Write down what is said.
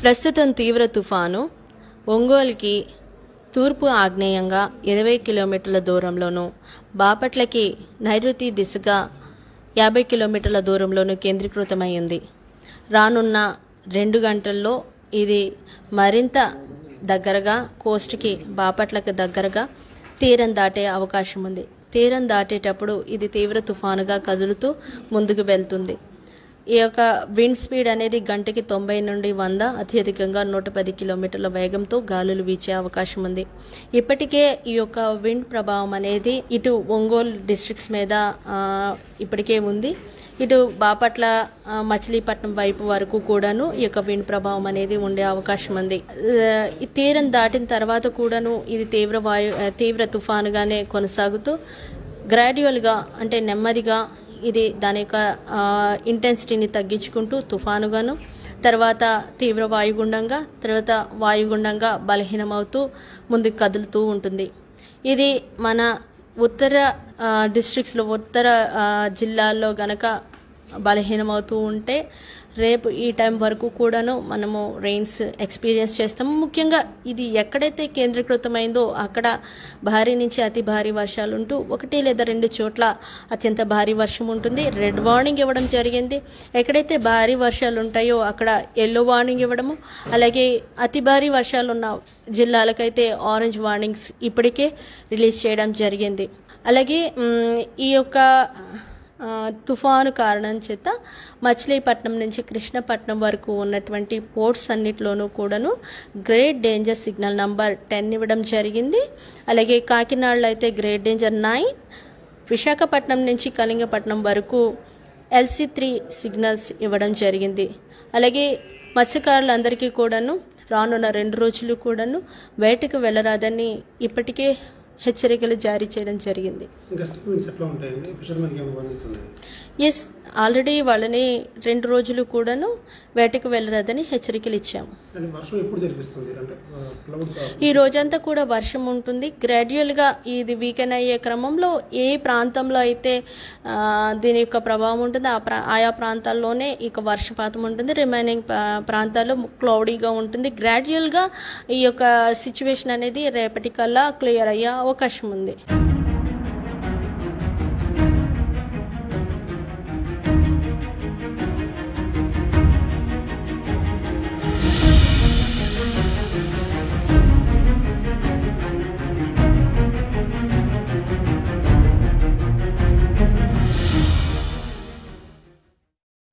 ప్రస్తుతం తీవ్ర తుఫాను ఒంగోలుకి తూర్పు ఆగ్నేయంగా ఇరవై కిలోమీటర్ల దూరంలోనూ బాపట్లకి నైరుతి దిశగా యాభై కిలోమీటర్ల దూరంలోనూ కేంద్రీకృతమై ఉంది రానున్న రెండు గంటల్లో ఇది మరింత దగ్గరగా కోస్ట్కి బాపట్లకు దగ్గరగా తీరం దాటే అవకాశం ఉంది తీరం దాటేటప్పుడు ఇది తీవ్ర తుఫానుగా కదులుతూ ముందుకు వెళ్తుంది ఈ యొక్క విండ్ స్పీడ్ అనేది గంటకి తొంభై నుండి వంద అత్యధికంగా నూట పది కిలోమీటర్ల వేగంతో గాలులు వీచే అవకాశం ఉంది ఇప్పటికే ఈ యొక్క విండ్ ప్రభావం అనేది ఇటు ఒంగోలు డిస్ట్రిక్ట్స్ మీద ఆ, ఇప్పటికే ఉంది ఇటు బాపట్ల ఆ, మచిలీపట్నం వైపు వరకు కూడాను ఈ యొక్క విండ్ ప్రభావం అనేది ఉండే అవకాశం ఉంది ఆ, ఈ తీరం దాటిన తర్వాత కూడాను ఇది తీవ్ర వాయు ఆ, తీవ్ర తుఫానుగానే కొనసాగుతూ గ్రాడ్యువల్గా అంటే నెమ్మదిగా ఇది దాని యొక్క ఆ, ఇంటెన్సిటీని తగ్గించుకుంటూ తుఫానుగాను తర్వాత తీవ్ర వాయుగుండంగా తర్వాత వాయుగుండంగా బలహీనమవుతూ ముందుకు కదులుతూ ఉంటుంది ఇది మన ఉత్తర ఆ, డిస్ట్రిక్ట్స్లో ఉత్తర ఆ, జిల్లాల్లో గనక బలహీనమవుతూ ఉంటే రేపు ఈ టైం వరకు కూడాను మనము రెయిన్స్ ఎక్స్పీరియన్స్ చేస్తాము ముఖ్యంగా ఇది ఎక్కడైతే కేంద్రీకృతమైందో అక్కడ భారీ నుంచి అతి భారీ వర్షాలు ఉంటూ ఒకటి లేదా రెండు చోట్ల అత్యంత భారీ వర్షం ఉంటుంది రెడ్ వార్నింగ్ ఇవ్వడం జరిగింది ఎక్కడైతే భారీ వర్షాలు ఉంటాయో అక్కడ ఎల్లో వార్నింగ్ ఇవ్వడము అలాగే అతి భారీ వర్షాలు ఉన్న జిల్లాలకైతే ఆరెంజ్ వార్నింగ్స్ ఇప్పటికే రిలీజ్ చేయడం జరిగింది అలాగే మ్, ఈ యొక్క ఆ, తుఫాను కారణం చేత మచిలీపట్నం నుంచి కృష్ణపట్నం వరకు ఉన్నటువంటి పోర్ట్స్ అన్నిట్లోనూ కూడాను great danger signal number ten ఇవ్వడం జరిగింది అలాగే కాకినాడలో అయితే గ్రేట్ డేంజర్ నైన్ విశాఖపట్నం నుంచి కళింగపట్నం వరకు ఎల్సి త్రీ సిగ్నల్స్ ఇవ్వడం జరిగింది అలాగే మత్స్యకారులందరికీ కూడాను రానున్న రెండు రోజులు కూడాను వేటకు వెళ్ళరాదని ఇప్పటికే హెచ్చరికలు జారీ చేయడం జరిగింది ఇంకా స్టేట్మెంట్స్ ఎట్లా ఉంటాయండి ఫిషర్మెన్కి ఏమైనా వార్నింగ్స్ ఉన్నాయి ఎస్ ఆల్రెడీ వాళ్ళని రెండు రోజులు కూడాను వేటకు వెళ్ళరాదని హెచ్చరికలు ఇచ్చాము అంటే వర్షం ఎప్పుడు జరిపిస్తుంది అంటే క్లౌడ్ ఈ రోజంతా కూడా వర్షం ఉంటుంది గ్రాడ్యువల్గా ఇది వీకెండ్ అయ్యే క్రమంలో ఏ ప్రాంతంలో అయితే ఆ, దీని యొక్క ప్రభావం ఉంటుందో ఆ ప్రా ఆయా ప్రాంతాల్లోనే ఇక వర్షపాతం ఉంటుంది రిమైనింగ్ ప్రాంతాల్లో క్లౌడీగా ఉంటుంది గ్రాడ్యువల్గా ఈ యొక్క సిచ్యువేషన్ అనేది రేపటికల్లా క్లియర్ అయ్యే అవకాశం ఉంది